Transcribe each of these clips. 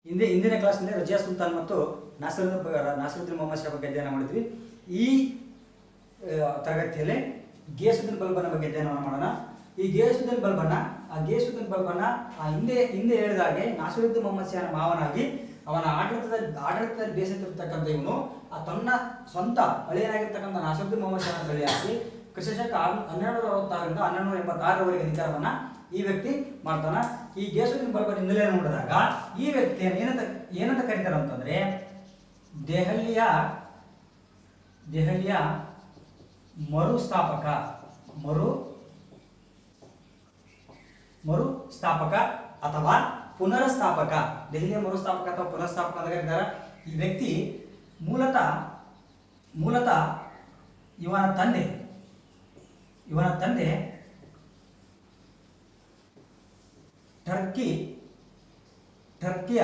ಹಿಂದೆ ಹಿಂದಿನ ಕ್ಲಾಸ್ನಲ್ಲಿ ರಜಿಯಾ ಸುಲ್ತಾನ್ ಮತ್ತು ನಾಸರುದ್ದೀನ್ ನಾಸರುದ್ದೀನ್ ಮೊಹಮ್ಮದ್ ಶಾ ಬಗ್ಗೆ ಅಧ್ಯಯನ ಮಾಡಿದ್ವಿ ಈ ಆ, ತರಗತಿಯಲ್ಲಿ ಗೇಸುದ್ದೀನ್ ಬಲ್ಬನ ಬಗ್ಗೆ ಅಧ್ಯಯನ ಮಾಡೋಣ ಈ ಗೇಸುದ್ದೀನ್ ಬಲ್ಬನ ಆ ಗೇಸುದ್ದೀನ್ ಬಲ್ಬನ ಆ ಹಿಂದೆ ಹಿಂದೆ ಹೇಳಿದ ಹಾಗೆ ನಾಸರುದ್ದೀನ್ ಮೊಹಮ್ಮದ್ ಶಾನ ಮಾವನಾಗಿ ಅವನ ಆಡಳಿತದಲ್ಲಿ ಆಡಳಿತದಲ್ಲಿ ಬೇಸತ್ತಿರ್ತಕ್ಕಂಥ ಇವನು ಆ ತನ್ನ ಸ್ವಂತ ಹಳೆಯನಾಗಿರ್ತಕ್ಕಂಥ ನಾಸರುದ್ದೀನ್ ಮೊಹಮ್ಮದ್ ಶಾನ ಬಲಿಯಾಗಿ ಕ್ರಿಸ್ತಶಕ ಹನ್ನೆರಡು ನೂರ ಅರವತ್ತಾರರಿಂದ ಹನ್ನೆರಡು ನೂರ ಎಂಬತ್ತಾರರವರೆಗೆ ಅಧಿಕಾರವನ್ನ ಈ ವ್ಯಕ್ತಿ ಮಾಡ್ತಾನ ಈ ಗೇಸುದ್ದೀನ್ ಬಲ್ಬನ್ ಹಿನ್ನೆಲೆ ನೋಡಿದಾಗ ಈ ವ್ಯಕ್ತಿಯನ್ನು ಏನಂತ ಏನಂತ ಕರೀತಾರೆ ಅಂತಂದ್ರೆ ದೆಹಲಿಯ ದೆಹಲಿಯ ಮರುಸ್ಥಾಪಕ ಮರು ಮರು ಸ್ಥಾಪಕ ಅಥವಾ ಪುನರ್ಸ್ಥಾಪಕ ದೆಹಲಿಯ ಮರುಸ್ಥಾಪಕ ಅಥವಾ ಪುನರ್ಸ್ಥಾಪಕ ಅಂತ ಕರೀತಾರೆ ಈ ವ್ಯಕ್ತಿ ಮೂಲತಃ ಮೂಲತಃ ಇವನ ತಂದೆ ಇವನ ತಂದೆ ಟರ್ಕಿ ಟರ್ಕಿಯ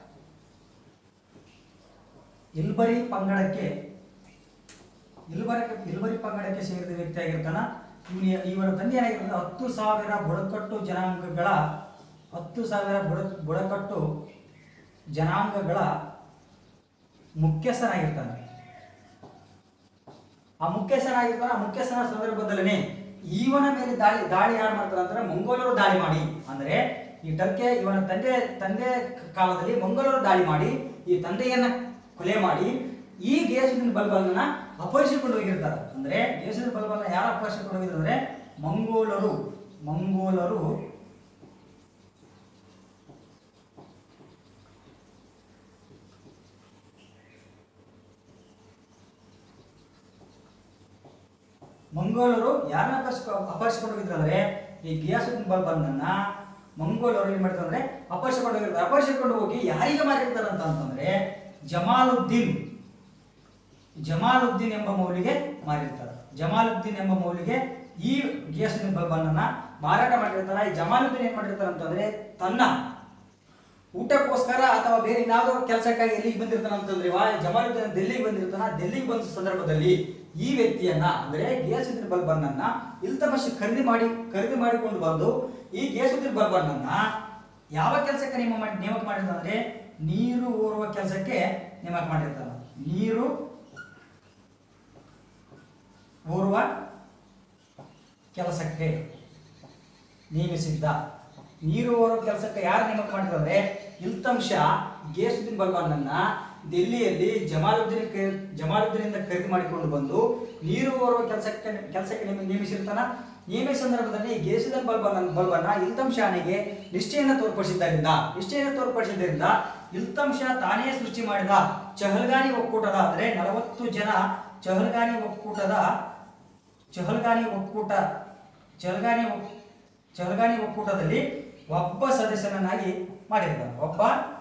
ಇಲ್ಬರಿ ಪಂಗಡಕ್ಕೆ ಇಲ್ಬರಿ ಇಲ್ಬರಿ ಪಂಗಡಕ್ಕೆ ಸೇರಿದ ವ್ಯಕ್ತಿ ಆಗಿರ್ತಾನ ಇವನ ಇವರ ತಂದೆ ಏನಾಗಿರ್ತದೆ ಹತ್ತು ಸಾವಿರ ಬುಡಕಟ್ಟು ಜನಾಂಗಗಳ ಹತ್ತು ಸಾವಿರ ಬುಡ ಬುಡಕಟ್ಟು ಜನಾಂಗಗಳ ಮುಖ್ಯಸ್ಥನಾಗಿರ್ತಾನೆ ಆ ಮುಖ್ಯಸ್ಥನಾಗಿರ್ತಾನೆ ಆ ಮುಖ್ಯಸ್ಥನ ಸಂದರ್ಭದಲ್ಲೇ ಇವನ ಮೇಲೆ ದಾಳಿ ದಾಳಿ ಯಾರು ಮಾಡ್ತಾರೆ ಅಂತಂದ್ರೆ ಮಂಗೋಲರು ದಾಳಿ ಮಾಡಿ ಅಂದ್ರೆ ಈ ಟರ್ಕೆ ಇವನ ತಂದೆ ತಂದೆ ಕಾಲದಲ್ಲಿ ಮಂಗೋಲರು ದಾಳಿ ಮಾಡಿ ಈ ತಂದೆಯನ್ನ ಕೊಲೆ ಮಾಡಿ ಈ ಗೇಸುದಿನ ಬಲ್ಬಲ್ನ ಅಪಹರಿಸಿಕೊಂಡು ಹೋಗಿರ್ತಾರೆ ಅಂದ್ರೆ ಗೇಸುದಿನ ಬಲ್ಬಲ್ನ ಯಾರು ಅಪಹರಿಸಿಕೊಂಡು ಹೋಗಿದ್ರು ಅಂದ್ರೆ ಮಂಗೋಲರು ಮಂಗೋಲರು ಮಂಗೋಲರು ಯಾರನ್ನ ಅಪಹರಿಸ್ಕೊ ಅಪಹರಿಸ್ಕೊಂಡು ಹೋಗಿದ್ರು ಅಂದ್ರೆ ಈ ಗಿಯಾಸುದ್ದೀನ್ ಬಲ್ಬನ್ನನ್ನ ಮಂಗೋಲರು ಏನ್ ಮಾಡ್ತಾರೆ ಅಂದ್ರೆ ಅಪಹರಿಸಿಕೊಂಡು ಹೋಗಿರ್ತಾರೆ ಅಪಹರಿಸಿಕೊಂಡು ಹೋಗಿ ಯಾರಿಗೆ ಮಾರಿರ್ತಾರೆ ಅಂತ ಅಂತಂದ್ರೆ ಜಮಾಲುದ್ದೀನ್ ಜಮಾಲುದ್ದೀನ್ ಎಂಬ ಮೌಲಿಗೆ ಮಾರಿರ್ತಾರೆ ಜಮಾಲುದ್ದೀನ್ ಎಂಬ ಮೌಲಿಗೆ ಈ ಗಿಯಾಸುದ್ದೀನ್ ಬಲ್ಬನ್ನನ್ನ ಮಾರಾಟ ಮಾಡಿರ್ತಾರೆ ಈ ಜಮಾಲುದ್ದೀನ್ ಏನ್ ಮಾಡಿರ್ತಾರೆ ಅಂತಂದ್ರೆ ತನ್ನ ಊಟಕ್ಕೋಸ್ಕರ ಅಥವಾ ಬೇರೆ ಇನ್ನಾವುದೋ ಕೆಲಸಕ್ಕಾಗಿ ಎಲ್ಲಿಗೆ ಬಂದಿರ್ತಾನ ಅಂತಂದ್ರೆ ವಾ ಜಮಾಲುದ್ದೀನ್ ಡೆಲ್ಲಿಗೆ ಬಂದಿರ್ತಾನ ಡೆಲ್ಲಿಗೆ ಬಂದ ಸಂದರ್ಭದಲ್ಲಿ ಈ ವ್ಯಕ್ತಿಯನ್ನ ಅಂದ್ರೆ ಗಿಯಾಸುದ್ದೀನ್ ಬಲ್ಬನ್ನನ್ನ ಇಲ್ತಮಶ್ ಖರೀದಿ ಮಾಡಿ ಖರೀದಿ ಮಾಡಿಕೊಂಡು ಬಂದು ಈ ಗಿಯಾಸುದ್ದೀನ್ ಬಲ್ಬನ್ನನ್ನ ಯಾವ ಕೆಲಸಕ್ಕೆ ನೇಮ ಮಾಡಿ ನೇಮಕ ಮಾಡಿರ್ತಾನೆ ಅಂದ್ರೆ ನೀರು ಓರುವ ಕೆಲಸಕ್ಕೆ ನೇಮಕ ಮಾಡಿರ್ತಾನ ನೀರು ಓರ್ವ ಕೆಲಸಕ್ಕೆ ನೇಮಿಸಿದ್ದ ನೀರು ಓರೋ ಕೆಲಸಕ್ಕೆ ಯಾರು ನೇಮಕ ಮಾಡಿದ್ರು ಅಂದ್ರೆ ಇಲ್ತಮ್ ಶಾ ಗೇಸುದ್ದೀನ್ ಬಲ್ಬನ್ನನ್ನ ದೆಹಲಿಯಲ್ಲಿ ಜಮಾಲುದ್ದೀನ್ ಕ- ಜಮಾಲುದ್ದೀನಿಂದ ಖರೀದಿ ಮಾಡಿಕೊಂಡು ಬಂದು ನೀರು ಓರುವ ಕೆಲಸಕ್ಕೆ ಕೆಲಸಕ್ಕೆ ನೇಮ- ನೇಮಿಸಿರ್ತಾನ ನೇಮಿಸಿದ ಸಂದರ್ಭದಲ್ಲಿ ಗೇಸುದ್ದೀನ್ ಬಲ್ಬನ್ ಬಲ್ಬನ್ನ ಇಲ್ತಮ್ ಶಾನಿಗೆ ನಿಷ್ಠೆಯನ್ನು ತೋರ್ಪಡಿಸಿದ್ದರಿಂದ ನಿಷ್ಠೆಯನ್ನು ತೋರ್ಪಡಿಸಿದ್ದರಿಂದ ಇಲ್ತಮ್ ಶಾ ತಾನೇ ಸೃಷ್ಟಿ ಮಾಡಿದ ಚಹಲ್ಗಾನಿ ಒಕ್ಕೂಟದ ಅಂದ್ರೆ ನಲವತ್ತು ಜನ ಚಹಲ್ಗಾನಿ ಒಕ್ಕೂಟದ ಚಹಲ್ಗಾನಿ ಒಕ್ಕೂಟ ಚಹಲ್ಗಾನಿ ಒಕ್- ಚಹಲ್ಗಾನಿ ಒಕ್ಕೂಟದಲ್ಲಿ ಒಬ್ಬ ಸದಸ್ಯನನ್ನಾಗಿ ಮಾಡಿರ್ತಾನೆ ಒಬ್ಬ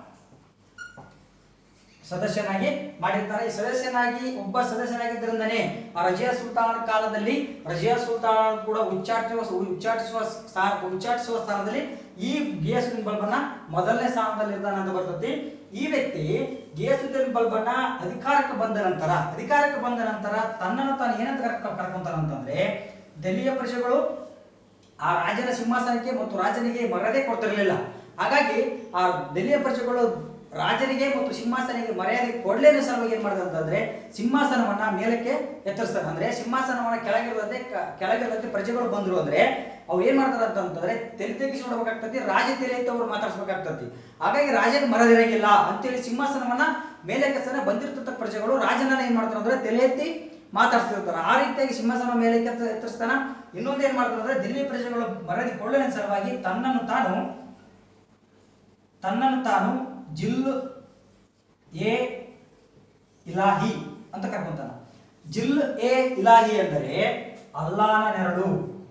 ಸದಸ್ಯನಾಗಿ ಮಾಡಿರ್ತಾರೆ ಈ ಸದಸ್ಯನಾಗಿ ಒಬ್ಬ ಸದಸ್ಯನಾಗಿದ್ದರಿಂದನೇ ಆ ರಜಿಯಾ ಸುಲ್ತಾನ್ ಕಾಲದಲ್ಲಿ ರಜಿಯಾ ಸುಲ್ತಾನ್ ಕೂಡ ಉಚ್ಚಾಟಿಸುವ ಉಚ್ಚಾಟಿಸುವ ಸ್ಥಾನ ಉಚ್ಚಾಟಿಸುವ ಸ್ಥಾನದಲ್ಲಿ ಈ ಗಿಯಾಸುದ್ದೀನ್ ಬಲ್ಬನ್ನ ಮೊದಲನೇ ಸ್ಥಾನದಲ್ಲಿ ಇರ್ತಾನೆ ಅಂತ ಬರ್ತೈತಿ ಈ ವ್ಯಕ್ತಿ ಗಿಯಾಸುದ್ದೀನ್ ಬಲ್ಬನ್ನ ಅಧಿಕಾರಕ್ಕೆ ಬಂದ ನಂತರ ಅಧಿಕಾರಕ್ಕೆ ಬಂದ ನಂತರ ತನ್ನನ್ನು ತಾನು ಏನಂತ ಕರ್ಕ- ಕರ್ಕೊಂತಾನ ಅಂತಂದ್ರೆ ದೆಹಲಿಯ ಪ್ರಜೆಗಳು ಆ ರಾಜನ ಸಿಂಹಾಸನಕ್ಕೆ ಮತ್ತು ರಾಜನಿಗೆ ಮರ್ಯಾದೆ ಕೊಡ್ತಿರಲಿಲ್ಲ ಹಾಗಾಗಿ ಆ ದೆಹಲಿಯ ಪ್ರಜೆಗಳು ರಾಜನಿಗೆ ಮತ್ತು ಸಿಂಹಾಸನಿಗೆ ಮರ್ಯಾದೆ ಕೊಡ್ಲೇನ ಸಲುವಾಗಿ ಏನ್ ಮಾಡಿದ ಅಂತಂದ್ರೆ ಸಿಂಹಾಸನವನ್ನ ಮೇಲಕ್ಕೆ ಎತ್ತರಿಸ್ತಾರೆ ಅಂದ್ರೆ ಸಿಂಹಾಸನವನ್ನ ಕೆಳಗಿರದಂತೆ ಕ- ಕೆಳಗಿರದಂತೆ ಪ್ರಜೆಗಳು ಬಂದ್ರು ಅಂದ್ರೆ ಅವ್ರು ಏನ್ ಮಾಡ್ತಾರೆ ಅಂತ ಅಂತಂದ್ರೆ ತಲೆ ತೆಗಿಸಿ ನೋಡ್ಬೇಕಾಗ್ತತಿ ರಾಜ ತಲೆ ಎತ್ತಿ ಅವ್ರು ಮಾತಾಡ್ಸ್ಬೇಕಾಗ್ತತಿ ಹಾಗಾಗಿ ರಾಜನ ಮರದಿರಂಗಿಲ್ಲ ಅಂತೇಳಿ ಸಿಂಹಾಸನವನ್ನ ಮೇಲೆ ಕೆತ್ತನೆ ಬಂದಿರ್ತಕ್ಕ ಪ್ರಜೆಗಳು ರಾಜನನ್ನ ಏನ್ ಮಾಡ್ತಾರೆ ಅಂದ್ರೆ ತಲೆ ಎತ್ತಿ ಮಾತಾಡ್ತಿರ್ತಾರೆ ಆ ರೀತಿಯಾಗಿ ಸಿಂಹಾಸನ ಮೇಲೆ ಕೆತ್ತ ಎತ್ತರಿಸ್ತಾನ ಇನ್ನೊಂದು ಏನ್ ಮಾಡ್ತಾರೆ ಅಂದ್ರೆ ದಿಲ್ಲಿ ಪ್ರಜೆಗಳು ಮರದಿ ಕೊಳ್ಳಲಿನ ಸಲುವಾಗಿ ತನ್ನನ್ನು ತಾನು ತನ್ನನ್ನು ತಾನು ಜಿಲ್ಲು ಎ ಇಲಾಹಿ ಅಂತ ಕರ್ಕೊಂತಾನ ಜಿಲ್ ಎ ಇಲಾಹಿ ಅಂದರೆ ಅಲ್ಲಾನ ನೆರಳು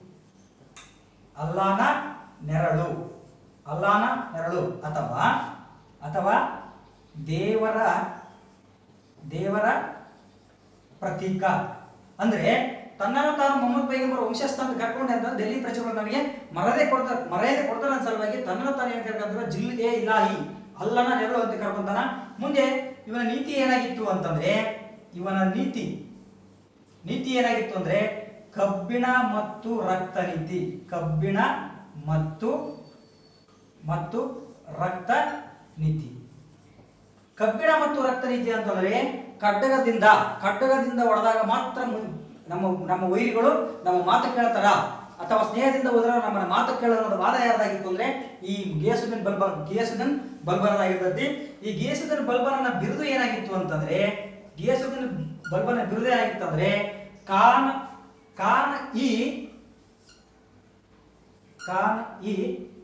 ಅಲ್ಲಾನ ನೆರಳು ಅಲ್ಲಾನ ನೆರಳು ಅಥವಾ ಅಥವಾ ದೇವರ ದೇವರ ಪ್ರತೀಕ ಅಂದ್ರೆ ತನ್ನನ್ನು ತಾನು ಮೊಹಮ್ಮದ್ ಪೈಗಂಬರ್ ವಂಶಸ್ಥ ಅಂತ ಕರ್ಕೊಂಡೆ ಅಂತ ಡೆಲ್ಲಿ ಪ್ರಜೆಗಳು ನನಗೆ ಮರದೇ ಕೊಡ್ತಾರೆ ಮರ್ಯಾದೆ ಕೊಡ್ತಾರ ಸಲುವಾಗಿ ತನ್ನನ್ನು ತಾನು ಏನ್ ಕರ್ಕೊಂಡ್ರೆ ಜಿಲ್ ಎ ಇಲಾಹಿ ಅಲ್ಲನ ನೆರಳು ಅಂತ ಕರ್ಕೊಂತಾನ ಮುಂದೆ ಇವನ ನೀತಿ ಏನಾಗಿತ್ತು ಅಂತಂದ್ರೆ ಇವನ ನೀತಿ ನೀತಿ ಏನಾಗಿತ್ತು ಅಂದ್ರೆ ಕಬ್ಬಿಣ ಮತ್ತು ರಕ್ತ ನೀತಿ ಕಬ್ಬಿಣ ಮತ್ತು ಮತ್ತು ರಕ್ತ ನೀತಿ ಕಬ್ಬಿಣ ಮತ್ತು ರಕ್ತ ನೀತಿ ಅಂತಂದ್ರೆ ಖಡ್ಗದಿಂದ ಖಡ್ಗದಿಂದ ಹೊಡೆದಾಗ ಮಾತ್ರ ಮು- ನಮ್ಮ ನಮ್ಮ ವೈರಿಗಳು ನಮ್ಮ ಮಾತು ಕೇಳ್ತಾರ ಅಥವಾ ಸ್ನೇಹದಿಂದ ಹೋದ್ರೆ ನಮ್ಮ ಮಾತು ಕೇಳೋದ ವಾದ ಯಾರ್ದಾಗಿತ್ತು ಅಂದ್ರೆ ಈ ಗಿಯಾಸುದ್ದೀನ್ ಬಲ್ಬ ಗಿಯಾಸುದ್ದೀನ್ ಬಲ್ಬನದಾಗಿರ್ತೈತಿ ಈ ಗಿಯಾಸುದ್ದೀನ್ ಬಲ್ಬನನ ಬಿರುದು ಏನಾಗಿತ್ತು ಅಂತಂದ್ರೆ ಗಿಯಾಸುದ್ದೀನ್ ಬಲ್ಬನ ಬಿರುದು ಏನಾಗಿತ್ತು ಅಂದ್ರೆ ಖಾನ್ ಖಾನ್ ಇ ಖಾನ್ ಇ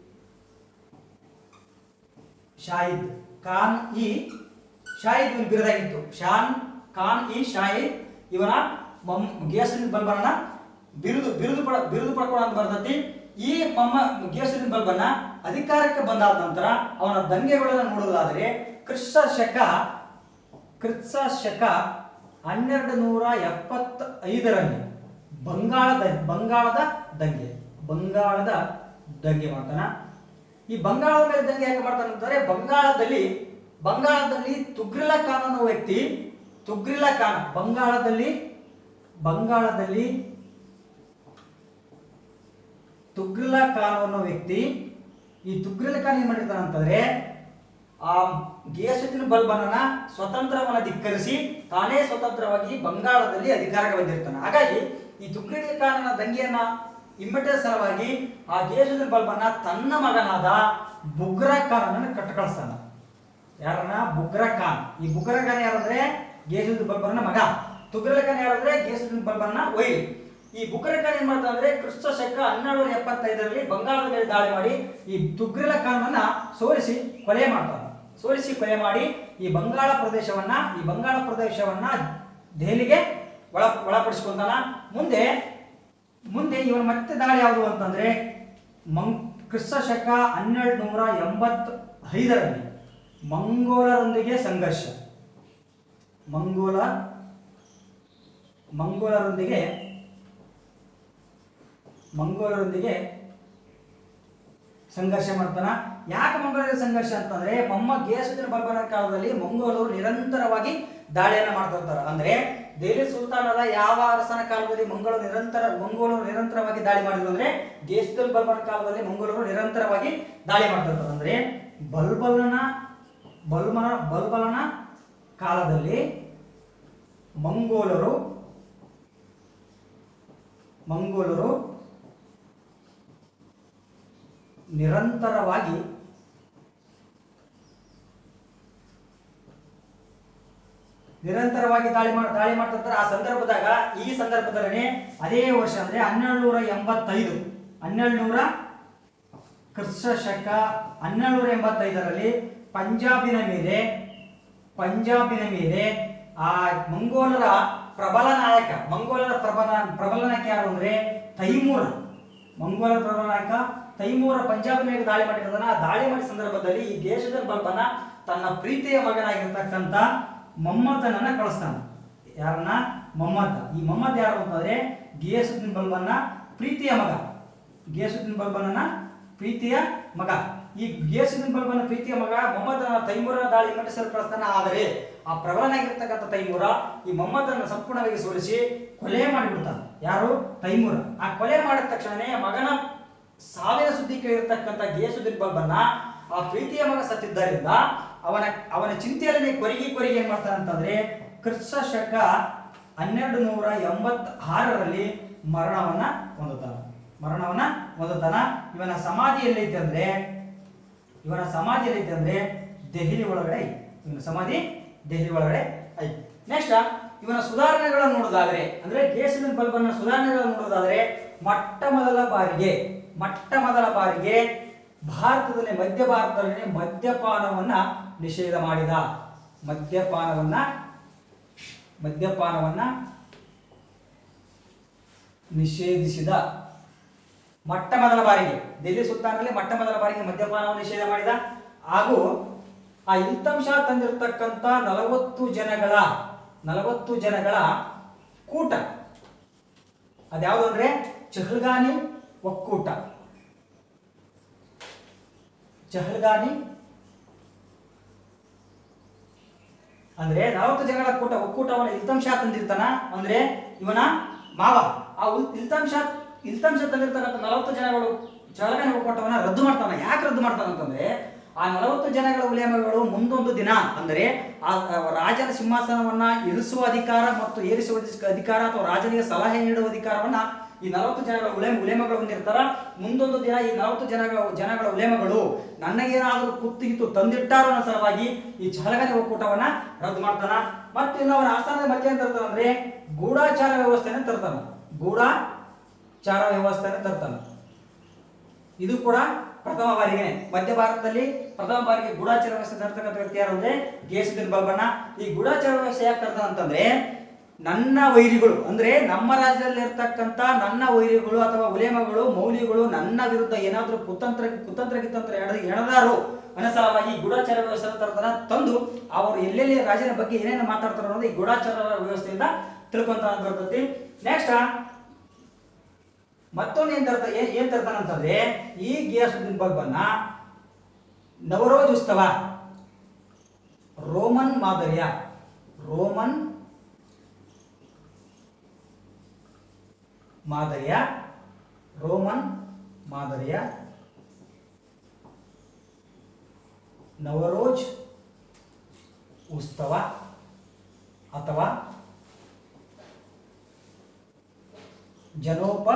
ಶಾಹಿದ್ ಖಾನ್ ಇ ಶಾಹಿದ್ ಇವನ್ ಬಿರುದಾಗಿತ್ತು ಶಾನ್ ಖಾನ್ ಇ ಶಾಹಿದ್ ಇವನ ಮಮ್ ಗಿಯಾಸುದ್ದೀನ್ ಬಲ್ಬನನ ಬಿರುದು ಬಿರುದು ಪಡ ಬಿರುದು ಪಡ್ಕೊಳ್ಳೋ ಅಂತ ಬರ್ತೈತಿ ಈ ಮಮ್ಮ ಗಿಯಾಸುದ್ದೀನ್ ಬಲ್ಬನ ಅಧಿಕಾರಕ್ಕೆ ಬಂದಾದ ನಂತರ ಅವನ ದಂಗೆಗಳನ್ನು ನೋಡುವುದಾದರೆ ಕ್ರಿಸ್ತ ಶಕ ಕ್ರಿಸ್ತ ಶಕ ಹನ್ನೆರಡು ನೂರ ಎಪ್ಪತ್ತೈದರಲ್ಲಿ ಬಂಗಾಳದ ಬಂಗಾಳದ ದಂಗೆ ಬಂಗಾಳದ ದಂಗೆ ಮಾಡ್ತಾನ ಈ ಬಂಗಾಳದ ಮೇಲೆ ದಂಗೆ ಯಾಕೆ ಮಾಡ್ತಾನೆ ಅಂತಂದ್ರೆ ಬಂಗಾಳದಲ್ಲಿ ಬಂಗಾಳದಲ್ಲಿ ತುಗ್ರಿಲ ಖಾನ್ ಅನ್ನೋ ವ್ಯಕ್ತಿ ತುಗ್ರಿಲ ಖಾನ್ ಬಂಗಾಳದಲ್ಲಿ ಬಂಗಾಳದಲ್ಲಿ ತುಗ್ರಿಲ ಖಾನ್ ಅನ್ನೋ ವ್ಯಕ್ತಿ ಈ ತುಗ್ರಿಲ ಖಾನ್ ಏನ್ ಮಾಡಿರ್ತಾನೆ ಅಂತಂದ್ರೆ ಆ ಗಿಯಾಸುದ್ದೀನ್ ಬಲ್ಬನನ ಸ್ವತಂತ್ರವನ್ನ ಧಿಕ್ಕರಿಸಿ ತಾನೇ ಸ್ವತಂತ್ರವಾಗಿ ಬಂಗಾಳದಲ್ಲಿ ಅಧಿಕಾರಕ್ಕೆ ಬಂದಿರ್ತಾನೆ ಹಾಗಾಗಿ ಈ ತುಗ್ರಿಲ ಖಾನನ ದಂಗೆಯನ್ನ ಹಿಮ್ಮೆಟ್ಟದ ಸಲುವಾಗಿ ಆ ಗಿಯಾಸುದ್ದೀನ್ ಬಲ್ಬನ ತನ್ನ ಮಗನಾದ ಬುಗ್ರ ಖಾನನನ್ನು ಕಟ್ಟ ಕಳಿಸ್ತಾನ ಯಾರನ್ನ ಬುಗ್ರ ಖಾನ್ ಈ ಬುಗ್ರ ಖಾನ್ ಯಾರಂದ್ರೆ ಗಿಯಾಸುದ್ದೀನ್ ಬಲ್ಬನ ಮಗ ತುಗ್ರಿಲ ಖಾನ್ ಯಾರಂದ್ರೆ ಗಿಯಾಸುದ್ದೀನ್ ಬಲ್ಬನ ವೈರಿ ಈ ಬುಗ್ರ ಖಾನ್ ಏನ್ ಮಾಡ್ತಾನೆ ಅಂದ್ರೆ ಕ್ರಿಸ್ತ ಶಕ ಹನ್ನೆರಡು ಎಪ್ಪತ್ತೈದರಲ್ಲಿ ಬಂಗಾಳದ ಮೇಲೆ ದಾಳಿ ಮಾಡಿ ಈ ತುಗ್ರಿಲ ಖಾನನ್ನ ಸೋಲಿಸಿ ಕೊಲೆ ಮಾಡ್ತಾನೆ ಸೋಲಿಸಿ ಕೊಲೆ ಮಾಡಿ ಈ ಬಂಗಾಳ ಪ್ರದೇಶವನ್ನ ಈ ಬಂಗಾಳ ಪ್ರದೇಶವನ್ನ ದೆಹಲಿಗೆ ಒಳ ಒಳಪಡಿಸ್ಕೊಂತಾನ ಮುಂದೆ ಮುಂದೆ ಇವನ ಮತ್ತೆ ದಾಳಿ ಯಾವುದು ಅಂತಂದ್ರೆ ಮಂಗ್ ಕ್ರಿಸ್ತ ಶಕ ಹನ್ನೆರಡು ನೂರ ಎಂಬತ್ತೈದರಲ್ಲಿ ಮಂಗೋಲರೊಂದಿಗೆ ಸಂಘರ್ಷ ಮಂಗೋಲ ಮಂಗೋಲರೊಂದಿಗೆ ಮಂಗೋಲರೊಂದಿಗೆ ಸಂಘರ್ಷ ಮಾಡ್ತಾನ ಯಾಕೆ ಮಂಗೋಲರ ಸಂಘರ್ಷ ಅಂತಂದ್ರೆ ಮೊಹಮ್ಮದ್ ಗಿಯಾಸುದ್ದೀನ್ ಬಲ್ಬನ ಕಾಲದಲ್ಲಿ ಮಂಗೋಲರು ನಿರಂತರವಾಗಿ ದಾಳಿಯನ್ನ ಮಾಡ್ತಾ ಇರ್ತಾರೆ ಅಂದ್ರೆ ದೆಹಲಿ ಸುಲ್ತಾನರ ಯಾವ ಅರಸನ ಕಾಲದಲ್ಲಿ ಮಂಗೋಲರು ನಿರಂತರ ಮಂಗೋಲರು ನಿರಂತರವಾಗಿ ದಾಳಿ ಮಾಡಿದ್ರು ಅಂದ್ರೆ ಗಿಯಾಸುದ್ದೀನ್ ಬಲ್ಬನ ಕಾಲದಲ್ಲಿ ಮಂಗೋಲರು ನಿರಂತರವಾಗಿ ದಾಳಿ ಮಾಡ್ತಾ ಇರ್ತಾರೆ ಅಂದ್ರೆ ಬಲ್ಬಲನ ಬಲ್ಬನ ಬಲ್ಬಲನ ಕಾಲದಲ್ಲಿ ಮಂಗೋಲರು ಮಂಗೋಲರು ನಿರಂತರವಾಗಿ ನಿರಂತರವಾಗಿ ದಾಳಿ ಮಾಡ ದಾಳಿ ಮಾಡ್ತಿರ್ತಾರೆ ಆ ಸಂದರ್ಭದಾಗ ಈ ಸಂದರ್ಭದಲ್ಲಿ ಅದೇ ವರ್ಷ ಅಂದ್ರೆ ಹನ್ನೆರಡು ನೂರ ಎಂಬತ್ತೈದು ಹನ್ನೆರಡು ನೂರ ಕ್ರಿಸ್ತ ಶಕ ಹನ್ನೆರಡು ನೂರ ಎಂಬತ್ತೈದರಲ್ಲಿ ಪಂಜಾಬಿನ ಮೇಲೆ ಪಂಜಾಬಿನ ಮೇಲೆ ಆ ಮಂಗೋಲರ ಪ್ರಬಲ ನಾಯಕ ಮಂಗೋಲರ ಪ್ರಬಲ ಪ್ರಬಲ ನಾಯಕ ಯಾರು ಅಂದ್ರೆ ತೈಮೂರ ಮಂಗೋಲರ ಪ್ರಬಲ ನಾಯಕ ತೈಮೂರ ಪಂಜಾಬಿನ ಮೇಲೆ ದಾಳಿ ಮಾಡಿರೋದನ್ನ ಆ ದಾಳಿ ಮಾಡಿದ ಸಂದರ್ಭದಲ್ಲಿ ಈ ದೇಶದ ಬಲ್ಬನ ತನ್ನ ಪ್ರೀತಿಯ ಮಗನಾಗಿರ್ತಕ್ಕಂಥ ಮೊಹಮ್ಮದನನ್ನ ಕಳಿಸ್ತಾನೆ ಯಾರನ್ನ ಮೊಹಮ್ಮದ್ ಈ ಮೊಹಮ್ಮದ್ ಯಾರು ಅಂತಂದ್ರೆ ಗಿಯಾಸುದ್ದೀನ್ ಬಲ್ಬನ್ನ ಪ್ರೀತಿಯ ಮಗ ಗಿಯಾಸುದ್ದೀನ್ ಬಲ್ಬನನ್ನ ಪ್ರೀತಿಯ ಮಗ ಈ ಗಿಯಾಸುದ್ದೀನ್ ಬಲ್ಬನ ಪ್ರೀತಿಯ ಮಗ ಮೊಹಮ್ಮದನ ತೈಮೂರನ ದಾಳಿ ಮಂಡಿಸಲು ಕಳಿಸ್ತಾನ ಆದರೆ ಆ ಪ್ರಬಲನಾಗಿರ್ತಕ್ಕಂಥ ತೈಮೂರ ಈ ಮೊಹಮ್ಮದನ ಸಂಪೂರ್ಣವಾಗಿ ಸೋಲಿಸಿ ಕೊಲೆ ಮಾಡಿಬಿಡ್ತಾನೆ ಯಾರು ತೈಮೂರ ಆ ಕೊಲೆ ಮಾಡಿದ ತಕ್ಷಣನೇ ಮಗನ ಸಾವಿನ ಸುದ್ದಿ ಕೇಳಿರ್ತಕ್ಕಂಥ ಗಿಯಾಸುದ್ದೀನ್ ಬಲ್ಬನ್ನ ಆ ಪ್ರೀತಿಯ ಮಗ ಸತ್ತಿದ್ದರಿಂದ ಅವನ ಅವನ ಚಿಂತೆಯಲ್ಲಿ ಕೊರಗಿ ಕೊರಗಿ ಏನ್ ಮಾಡ್ತಾನೆ ಅಂತಂದ್ರೆ ಕ್ರಿಸ್ತ ಶಕ ಹನ್ನೆರಡು ನೂರ ಎಂಬತ್ತಾರರಲ್ಲಿ ಮರಣವನ್ನ ಹೊಂದುತ್ತಾನ ಮರಣವನ್ನ ಹೊಂದುತ್ತಾನ ಇವನ ಸಮಾಧಿ ಎಲ್ಲೈತೆ ಅಂದ್ರೆ ಇವನ ಸಮಾಧಿ ಎಲ್ಲೈತೆ ಅಂದ್ರೆ ದೆಹಲಿ ಒಳಗಡೆ ಐತಿ ಇವನ ಸಮಾಧಿ ದೆಹಲಿ ಒಳಗಡೆ ಐತಿ ನೆಕ್ಸ್ಟ್ ಇವನ ಸುಧಾರಣೆಗಳನ್ನು ನೋಡೋದಾದ್ರೆ ಅಂದ್ರೆ ಕೇಸಿನ ಬಲ್ಬನ್ನ ಸುಧಾರಣೆಗಳನ್ನು ನೋಡೋದಾದ್ರೆ ಮೊಟ್ಟ ಮೊದಲ ಬಾರಿಗೆ ಮೊಟ್ಟ ಮೊದಲ ಬಾರಿಗೆ ಭಾರತದಲ್ಲಿ ಮಧ್ಯ ಭಾರತದಲ್ಲಿ ಮದ್ಯಪಾನವನ್ನ ನಿಷೇಧ ಮಾಡಿದ ಮದ್ಯಪಾನವನ್ನ ಮದ್ಯಪಾನವನ್ನ ನಿಷೇಧಿಸಿದ ಮೊಟ್ಟ ಮೊದಲ ಬಾರಿಗೆ ದಿಲ್ಲಿ ಸುಲ್ತಾನಲ್ಲಿ ಮೊಟ್ಟ ಮೊದಲ ಬಾರಿಗೆ ಮದ್ಯಪಾನವನ್ನು ನಿಷೇಧ ಮಾಡಿದ ಹಾಗೂ ಆ ಇಲ್ತಂಶ ತಂದಿರತಕ್ಕಂಥ ನಲವತ್ತು ಜನಗಳ ನಲವತ್ತು ಜನಗಳ ಕೂಟ ಅದ್ಯಾವುದು ಅಂದ್ರೆ ಚಹಲ್ಗಾನಿ ಒಕ್ಕೂಟ ಚಹಲ್ಗಾನಿ ಅಂದ್ರೆ ನಲವತ್ತು ಜನಗಳ ಕೂಟ ಒಕ್ಕೂಟವನ್ನು ಇಲ್ತಂಶ ತಂದಿರ್ತಾನ ಅಂದ್ರೆ ಇವನ ಮಾವ ಆ ಉಲ್- ಇಲ್ತಂಶ ಇಲ್ತಂಶ ತಂದಿರ್ತಕ್ಕಂಥ ನಲವತ್ತು ಜನಗಳು ಚಹಲ್ಗಾನಿ ಒಕ್ಕೂಟವನ್ನ ರದ್ದು ಮಾಡ್ತಾನ ಯಾಕೆ ರದ್ದು ಮಾಡ್ತಾನ ಅಂತಂದ್ರೆ ಆ ನಲವತ್ತು ಜನಗಳ ಉಲೇಮಗಳು ಮುಂದೊಂದು ದಿನ ಅಂದರೆ ಆ ಆ ರಾಜನ ಸಿಂಹಾಸನವನ್ನ ಇಳಿಸುವ ಅಧಿಕಾರ ಮತ್ತು ಏರಿಸುವ ಅಧಿಕ- ಅಧಿಕಾರ ಅಥವಾ ರಾಜನಿಗೆ ಸಲಹೆ ನೀಡುವ ಅಧಿಕಾರವನ್ನ ಈ ನಲವತ್ತು ಜನಗಳ ಉಲೇಮ ಉಲೇಮಗಳು ಹೊಂದಿರ್ತಾರ ಮುಂದೊಂದು ದಿನ ಈ ನಲವತ್ತು ಜನಗಳ ಜನಗಳ ಉಲೇಮಗಳು ನನಗೇನಾದರೂ ಕುತ್ತಿಗಿತ್ತು ತಂದಿಟ್ಟಾರೋ ಅನ್ನೋ ಸಲುವಾಗಿ ಈ ಛಲಗನೆ ಒಕ್ಕೂಟವನ್ನ ರದ್ದು ಮಾಡ್ತಾನ ಮತ್ತೆ ಇನ್ನು ಅವನ ಆಸ್ಥಾನದ ಮಧ್ಯೆ ಏನ್ ತರ್ತಾನ ಅಂದ್ರೆ ಗೂಢಾಚಾರ ವ್ಯವಸ್ಥೆನ ತರ್ತಾನ ಗೂಢಾಚಾರ ವ್ಯವಸ್ಥೆನ ತರ್ತಾನ ಇದು ಕೂಡ ಪ್ರಥಮ ಬಾರಿಗೆ ಮಧ್ಯ ಭಾರತದಲ್ಲಿ ಪ್ರಥಮ ಬಾರಿಗೆ ಗೂಢಾಚಾರ ವ್ಯವಸ್ಥೆ ತರ್ತಕ್ಕಂಥ ವ್ಯಕ್ತಿ ಯಾರು ಅಂದ್ರೆ ಗೇಸುದ್ದೀನ್ ಬಾಬಣ್ಣ ಈ ಗೂಢಾಚಾರ ವ್ಯವಸ್ಥೆ ಯಾಕೆ ತರ್ತಾನ ಅಂತಂದ್ರೆ ನನ್ನ ವೈರಿಗಳು ಅಂದ್ರೆ ನಮ್ಮ ರಾಜ್ಯದಲ್ಲಿ ಇರ್ತಕ್ಕಂಥ ನನ್ನ ವೈರಿಗಳು ಅಥವಾ ಉಲೇಮಗಳು ಮೌಲ್ಯಗಳು ನನ್ನ ವಿರುದ್ಧ ಏನಾದ್ರೂ ಕುತಂತ್ರ ಕುತಂತ್ರ ಗಿತಂತ್ರ ಎಣದ ಎಣದಾರು ಅನ್ನೋ ಸಲುವಾಗಿ ಈ ಗೂಢಾಚಾರ ವ್ಯವಸ್ಥೆ ತರ್ತಾನ ತಂದು ಅವರು ಎಲ್ಲೆಲ್ಲಿ ರಾಜನ ಬಗ್ಗೆ ಏನೇನು ಮಾತಾಡ್ತಾರೋ ಅನ್ನೋದು ಈ ಗೂಢಾಚಾರ ವ್ಯವಸ್ಥೆಯಿಂದ ತಿಳ್ಕೊಂತ ಬರ್ತೈತಿ ನೆಕ್ಸ್ಟ್ ಮತ್ತೊಂದು ಏನ್ ತರ್ತ ಏನ್ ಏನ್ ತರ್ತಾನಂತಂದ್ರೆ ಈ ಗಿಯಾಸುದ್ದೀನ್ ಬಲ್ಬನ್ನ ನವರೋಜ್ ಉತ್ಸವ ರೋಮನ್ ಮಾದರಿಯ ರೋಮನ್ ಮಾದರಿಯ ರೋಮನ್ ಮಾದರಿಯ ನವರೋಜ್ ಉತ್ಸವ ಅಥವಾ ಜನೋಪ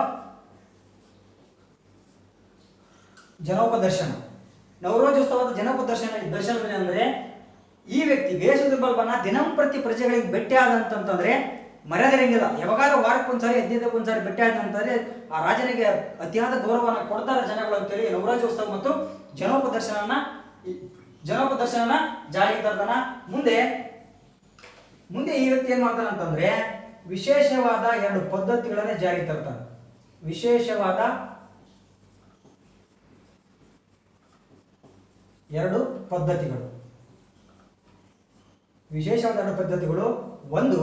ಜನೋಪದರ್ಶನ ನವರೋಜೋತ್ಸವದ ಜನೋಪದರ್ಶನ ದರ್ಶನ ಅಂದ್ರೆ ಈ ವ್ಯಕ್ತಿ ವೇಷದುರ್ಬಲ್ಬನ ದಿನಂಪ್ರತಿ ಪ್ರಜೆಗಳಿಗೆ ಭೇಟಿ ಆದಂತಂದ್ರೆ ಮರ್ಯಾದಿರಂಗಿಲ್ಲ ಯಾವಾಗಾದ್ರೂ ವಾರಕ್ಕೊಂದ್ಸಾರಿ ಹದಿನೈದಕ್ಕೊಂದ್ಸಾರಿ ಭೇಟಿ ಆದಂತಂದ್ರೆ ಆ ರಾಜನಿಗೆ ಅತಿಯಾದ ಗೌರವನ ಕೊಡ್ತಾರೆ ಜನಗಳು ಅಂತೇಳಿ ನವರಾಜೋತ್ಸವ ಮತ್ತು ಜನೋಪದರ್ಶನನ ಈ ಜನೋಪದರ್ಶನನ ಜಾರಿಗೆ ತರ್ತಾನ ಮುಂದೆ ಮುಂದೆ ಈ ವ್ಯಕ್ತಿ ಏನ್ ಮಾಡ್ತಾನೆ ಅಂತಂದ್ರೆ ವಿಶೇಷವಾದ ಎರಡು ಪದ್ಧತಿಗಳನ್ನ ಜಾರಿಗೆ ತರ್ತಾನೆ ವಿಶೇಷವಾದ ಎರಡು ಪದ್ಧತಿಗಳು ವಿಶೇಷವಾದ ಎರಡು ಪದ್ಧತಿಗಳು ಒಂದು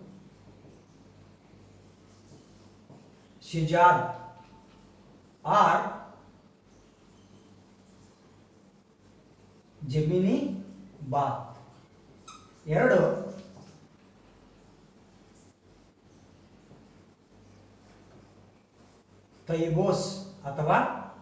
ಶಿಜಾದ್ ಆರ್ ಜಮಿನಿ ಬಾ ಎರಡು ತೈಬೋಸ್ ಅಥವಾ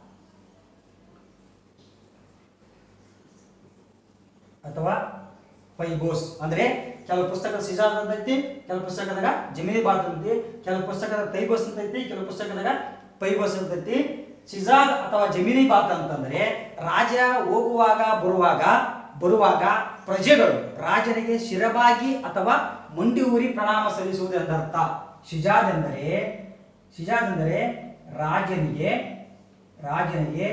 ಅಥವಾ ಪೈಬೋಸ್ ಅಂದ್ರೆ ಕೆಲವು ಪುಸ್ತಕದ ಸಿಜಾದ್ ಅಂತ ಐತಿ ಕೆಲವು ಪುಸ್ತಕದಾಗ ಜಮಿನಿ ಬಾತ್ ಅಂತ ಕೆಲವು ಪುಸ್ತಕದ ತೈಬೋಸ್ ಅಂತ ಐತಿ ಕೆಲವು ಪುಸ್ತಕದಾಗ ಪೈಬೋಸ್ ಅಂತ ಐತಿ ಸಿಜಾದ್ ಅಥವಾ ಜಮಿನಿ ಬಾತ್ ಅಂತಂದ್ರೆ ರಾಜ ಹೋಗುವಾಗ ಬರುವಾಗ ಬರುವಾಗ ಪ್ರಜೆಗಳು ರಾಜನಿಗೆ ಶಿರಬಾಗಿ ಅಥವಾ ಮಂಡಿ ಊರಿ ಪ್ರಣಾಮ ಸಲ್ಲಿಸುವುದು ಎಂದರ್ಥ ಶಿಜಾದ್ ಎಂದರೆ ಶಿಜಾದ್ ಎಂದರೆ ರಾಜನಿಗೆ ರಾಜನಿಗೆ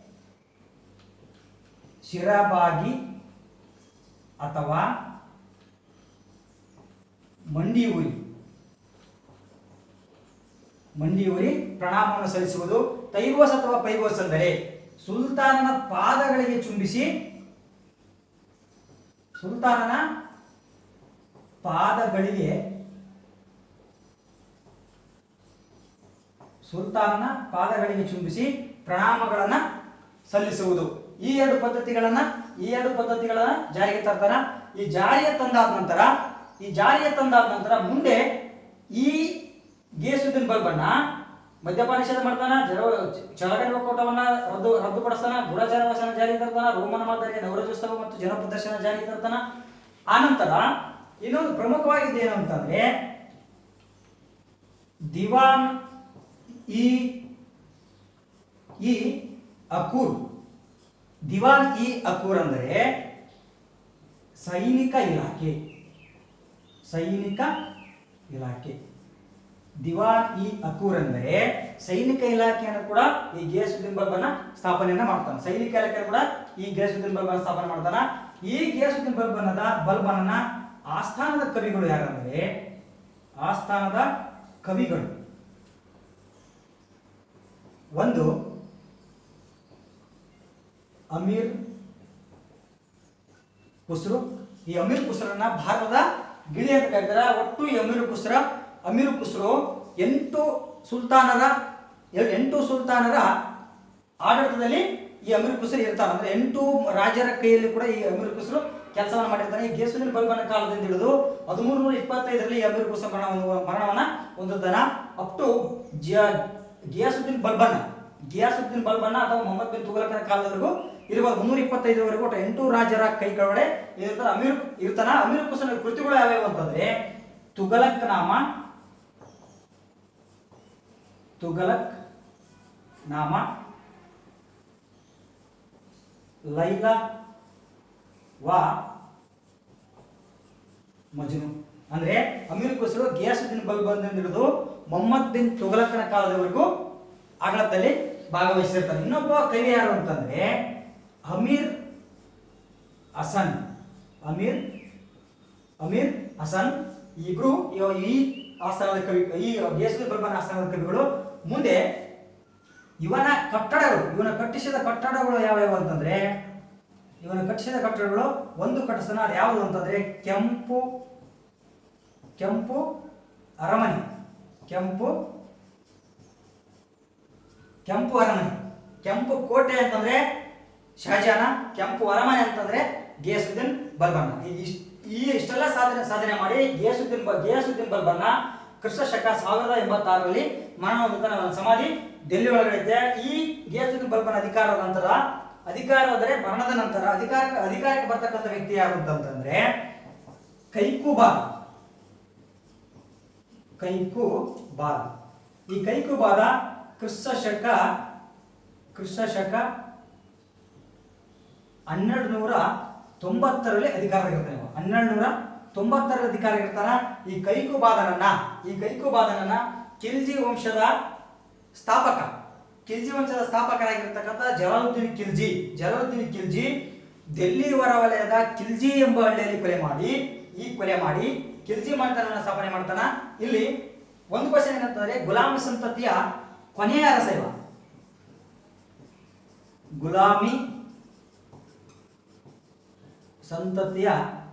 ಶಿರಬಾಗಿ ಅಥವಾ ಮಂಡಿ ಊರಿ ಮಂಡಿ ಊರಿ ಪ್ರಣಾಮವನ್ನು ಸಲ್ಲಿಸುವುದು ತೈಬೋಸ್ ಅಥವಾ ಪೈಬೋಸ್ ಅಂದರೆ ಸುಲ್ತಾನನ ಪಾದಗಳಿಗೆ ಚುಂಬಿಸಿ ಸುಲ್ತಾನನ ಪಾದಗಳಿಗೆ ಸುಲ್ತಾನನ ಪಾದಗಳಿಗೆ ಚುಂಬಿಸಿ ಪ್ರಣಾಮಗಳನ್ನ ಸಲ್ಲಿಸುವುದು ಈ ಎರಡು ಪದ್ಧತಿಗಳನ್ನ ಈ ಎರಡು ಪದ್ಧತಿಗಳನ್ನ ಜಾರಿಗೆ ತರ್ತಾರ ಈ ಜಾರಿಗೆ ತಂದಾದ ನಂತರ ಈ ಜಾರಿಗೆ ತಂದಾದ ನಂತರ ಮುಂದೆ ಈ ಗೇಸುದ್ದೀನ್ ಬಲ್ಬನ್ನ ಮದ್ಯಪಾನ ನಿಷೇಧ ಮಾಡ್ತಾನ ಜರ ಚಳಗಣಿ ಒಕ್ಕೂಟವನ್ನ ರದ್ದು ರದ್ದುಪಡಿಸ್ತಾನ ಗೂಢಚಾರ ವ್ಯವಸ್ಥೆನ ಜಾರಿಗೆ ತರ್ತಾನ ರೋಮನ ಮಾದರಿಯ ನವರಾಜೋತ್ಸವ ಮತ್ತು ಜನಪ್ರದರ್ಶನ ಜಾರಿಗೆ ತರ್ತಾನ ಆನಂತರ ಇನ್ನೊಂದು ಪ್ರಮುಖವಾಗಿದ್ದು ಏನು ಅಂತಂದ್ರೆ ದಿವಾನ್ ಈ ಈ ಅಕೂರ್ ದಿವಾನ್ ಇ ಅಕೂರ್ ಅಂದರೆ ಸೈನಿಕ ಇಲಾಖೆ ಸೈನಿಕ ಇಲಾಖೆ ದಿವಾನ್ ಇ ಅಕೂರ್ ಅಂದರೆ ಸೈನಿಕ ಇಲಾಖೆಯನ್ನು ಕೂಡ ಈ ಗೇಸುದ್ದೀನ್ ಬಲ್ಬನ್ನ ಸ್ಥಾಪನೆಯನ್ನ ಮಾಡ್ತಾನೆ ಸೈನಿಕ ಇಲಾಖೆ ಕೂಡ ಈ ಗೇಸುದ್ದೀನ್ ಬಲ್ಬನ ಸ್ಥಾಪನೆ ಮಾಡ್ತಾನ ಈ ಗೇಸುದ್ದೀನ್ ಬಲ್ಬನದ ಬಲ್ಬನನ್ನ ಆಸ್ಥಾನದ ಕವಿಗಳು ಯಾರಂದ್ರೆ ಆಸ್ಥಾನದ ಕವಿಗಳು ಒಂದು ಅಮೀರ್ ಕುಸ್ರು ಈ ಅಮೀರ್ ಕುಸ್ರನ್ನ ಭಾರತದ ಗಿಳಿ ಅಂತ ಕರೀತಾರೆ ಒಟ್ಟು ಈ ಅಮೀರ್ ಕುಸ್ರ ಅಮೀರ್ ಕುಸ್ರು ಎಂಟು ಸುಲ್ತಾನರ ಎ- ಎಂಟು ಸುಲ್ತಾನರ ಆಡಳಿತದಲ್ಲಿ ಈ ಅಮೀರ್ ಕುಸ್ರು ಇರ್ತಾನೆ ಅಂದ್ರೆ ಎಂಟು ರಾಜರ ಕೈಯಲ್ಲಿ ಕೂಡ ಈ ಅಮೀರ್ ಕುಸ್ರು ಕೆಲಸವನ್ನು ಮಾಡಿರ್ತಾನೆ ಈ ಗೇಸುದ್ದೀನ್ ಬಲ್ಬನ ಕಾಲದಿಂದ ಹಿಡಿದು ಹದಿಮೂರು ನೂರ ಇಪ್ಪತ್ತೈದರಲ್ಲಿ ಈ ಅಮೀರ್ ಕುಸ್ರ ಮರಣ ಮರಣವನ್ನ ಹೊಂದಿದ್ದಾನ ಅಪ್ ಟು ಜಿಯಾ ಗಿಯಾಸುದ್ದೀನ್ ಬಲ್ಬನ್ ಗಿಯಾಸುದ್ದೀನ್ ಬಲ್ಬನ್ನ ಅಥವಾ ಮೊಹಮ್ಮದ್ ಬಿನ್ ತುಘಲಕನ ಕಾಲದವರೆಗೂ ಇರ್ಬೋದು ಮುನ್ನೂರ ಇಪ್ಪತ್ತೈದರವರೆಗೂ ಒಟ್ಟು ಎಂಟು ರಾಜರ ಕೈಗಳೊಡೆ ಇರ್ತಾನ ಅಮೀರ್ ಇರ್ತಾನ ಅಮೀರ್ ಕುಸನ ಕೃತಿಗಳು ಯಾವ್ಯಾವು ಅಂತಂದ್ರೆ ತುಘಲಕ್ ನಾಮ ತುಘಲಕ್ ನಾಮ ಲೈಲಾ ವಾ ಮಜ್ನು ಅಂದ್ರೆ ಅಮೀರ್ ಖುಸ್ರು ಗಿಯಾಸುದ್ದೀನ್ ಬಲ್ಬನ್ ಹಿಡಿದು ಮೊಹಮ್ಮದ್ ಬಿನ್ ತುಘಲಕನ ಕಾಲದವರೆಗೂ ಆಡಳಿತದಲ್ಲಿ ಭಾಗವಹಿಸಿರ್ತಾರೆ ಇನ್ನೊಬ್ಬ ಕವಿ ಯಾರು ಅಂತಂದ್ರೆ ಅಮೀರ್ ಹಸನ್ ಅಮೀರ್ ಅಮೀರ್ ಹಸನ್ ಇಬ್ರು ಇವ- ಈ ಆಸ್ಥಾನದ ಕವಿ ಈ ಗಿಯಾಸುದ್ದೀನ್ ಬಲ್ಬನ್ ಆಸ್ಥಾನದ ಕವಿಗಳು ಮುಂದೆ ಇವನ ಕಟ್ಟಡಗಳು ಇವನ ಕಟ್ಟಿಸಿದ ಕಟ್ಟಡಗಳು ಯಾವ್ಯಾವು ಅಂತಂದ್ರೆ ಇವನ ಕಟ್ಟಿಸಿದ ಕಟ್ಟಡಗಳು ಒಂದು ಕಟ್ಟಿಸನ ಅದು ಯಾವುದು ಅಂತಂದ್ರೆ ಕೆಂಪು ಕೆಂಪು ಅರಮನೆ ಕೆಂಪು ಕೆಂಪು ಅರಮನೆ ಕೆಂಪು ಕೋಟೆ ಅಂತಂದ್ರೆ ಶಹಜಾನ ಕೆಂಪು ಅರಮನೆ ಅಂತಂದ್ರೆ ಗಿಯಾಸುದ್ದೀನ್ ಬಲ್ಬನ್ನ ಈ ಇಷ್ಟ್- ಈ ಇಷ್ಟೆಲ್ಲ ಸಾಧನೆ ಸಾಧನೆ ಮಾಡಿ ಗಿಯಾಸುದ್ದೀನ್ ಬ ಗಿಯಾಸುದ್ದೀನ್ ಬಲ್ಬನ್ನ ಕ್ರಿಸ್ತ ಶಕ ಸಾವಿರದ ಎಂಬತ್ತಾರರಲ್ಲಿ ಮರಣ ಹೊಂದುತ್ತಾನೆ ಅವನ ಸಮಾಧಿ ಡೆಲ್ಲಿ ಒಳಗಡೆ ಇದೆ ಈ ಗಿಯಾಸುದ್ದೀನ್ ಬಲ್ಬನ್ ಅಧಿಕಾರದ ನಂತರ ಅಧಿಕಾರ ಅಂದರೆ ಮರಣದ ನಂತರ ಅಧಿಕಾರ ಅಧಿಕಾರಕ್ಕೆ ಬರ್ತಕ್ಕಂಥ ವ್ಯಕ್ತಿ ಯಾರು ಅಂತಂದ್ರೆ ಕೈಕುಬಾರ ಕೈಕು ಬಾರ ಈ ಕೈಕು ಬಾರ ಕ್ರಿಸ್ತ ಶಕ ಕ್ರಿಸ್ತ ಶಕ ಹನ್ನೆರಡು ನೂರ ತೊಂಬತ್ತರಲ್ಲಿ ಅಧಿಕಾರವಾಗಿರ್ತಾನೆ ಇವ. ಹನ್ನೆರಡು ನೂರ ತೊಂಬತ್ತರ ಅಧಿಕಾರ ಇರ್ತಾನ ಈ ಕೈಕುಬಾದನನ್ನ ಈ ಕೈಕುಬಾದನನ್ನ ಕಿಲ್ಜಿ ವಂಶದ ಸ್ಥಾಪಕ ಕಿಲ್ಜಿ ವಂಶದ ಸ್ಥಾಪಕರಾಗಿರ್ತಕ್ಕಂಥ ಜಲಾಲುದ್ದೀನ್ ಕಿಲ್ಜಿ ಜಲಾಲುದ್ದೀನ್ ಕಿಲ್ಜಿ ದೆಲ್ಲಿ ಹೊರವಲಯದ ಕಿಲ್ಜಿ ಎಂಬ ಹಳ್ಳಿಯಲ್ಲಿ ಕೊಲೆ ಮಾಡಿ ಈ ಕೊಲೆ ಮಾಡಿ ಕಿಲ್ಜಿ ಮಂಟನನ್ನ ಸ್ಥಾಪನೆ ಮಾಡ್ತಾನ ಇಲ್ಲಿ ಒಂದು ಕ್ವಶನ್ ಏನಂತಂದ್ರೆ ಗುಲಾಮಿ ಸಂತತಿಯ ಕೊನೆಯ ಅರಸ ಇವ ಗುಲಾಮಿ ಸಂತತಿಯ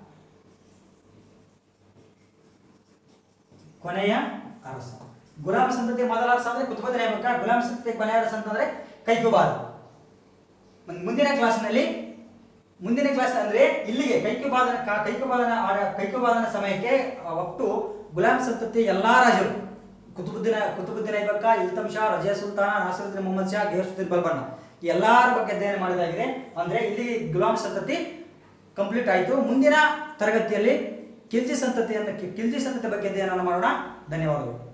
ಕೊನೆಯ ಅರಸ ಗುಲಾಮ ಸಂತತಿಯ ಮೊದಲ ಅರಸ ಅಂದ್ರೆ ಕುತುಬುದ್ದೀನ್ ಐಬಕ್ಕ ಗುಲಾಮ ಸಂತತಿಯ ಕೊನೆಯ ಅರಸ ಅಂತಂದ್ರೆ ಕೈಕುಬಾದ ಮುಂದ್- ಮುಂದಿನ ಕ್ಲಾಸ್ನಲ್ಲಿ ಮುಂದಿನ ಕ್ಲಾಸ್ ಅಂದ್ರೆ ಇಲ್ಲಿಗೆ ಕೈಕುಬಾದನ ಕಾ- ಕೈಕುಬಾದನ ಆಡ- ಕೈಕುಬಾದನ ಸಮಯಕ್ಕೆ ಆ, ಒಟ್ಟು ಗುಲಾಮ್ ಸಂತತಿಯ ಎಲ್ಲಾ ರಾಜರು ಕುತುಬುದ್ದೀನ ಕುತುಬುದ್ದೀನ್ ಐಬಕ್ಕ ಇಲ್ತಮ್ ಶಾ ರಜಿಯಾ ಸುಲ್ತಾನ ನಾಸಿರುದ್ದೀನ್ ಮೊಹಮ್ಮದ್ ಶಾ ಗಿಯಾಸುದ್ದೀನ್ ಬಲ್ಬನ್ನ ಈ ಎಲ್ಲಾರ ಬಗ್ಗೆ ಅಧ್ಯಯನ ಮಾಡಿದಾಗಿದೆ ಅಂದ್ರೆ ಇಲ್ಲಿ ಗುಲಾಮ್ ಸಂತತಿ ಕಂಪ್ಲೀಟ್ ಆಯಿತು ಮುಂದಿನ ತರಗತಿಯಲ್ಲಿ ಕಿಲ್ಜಿ ಸಂತತಿಯನ್ನು ಕಿಲ್ಜಿ ಸಂತತಿ ಬಗ್ಗೆ ಅಧ್ಯಯನ ಮಾಡೋಣ ಧನ್ಯವಾದಗಳು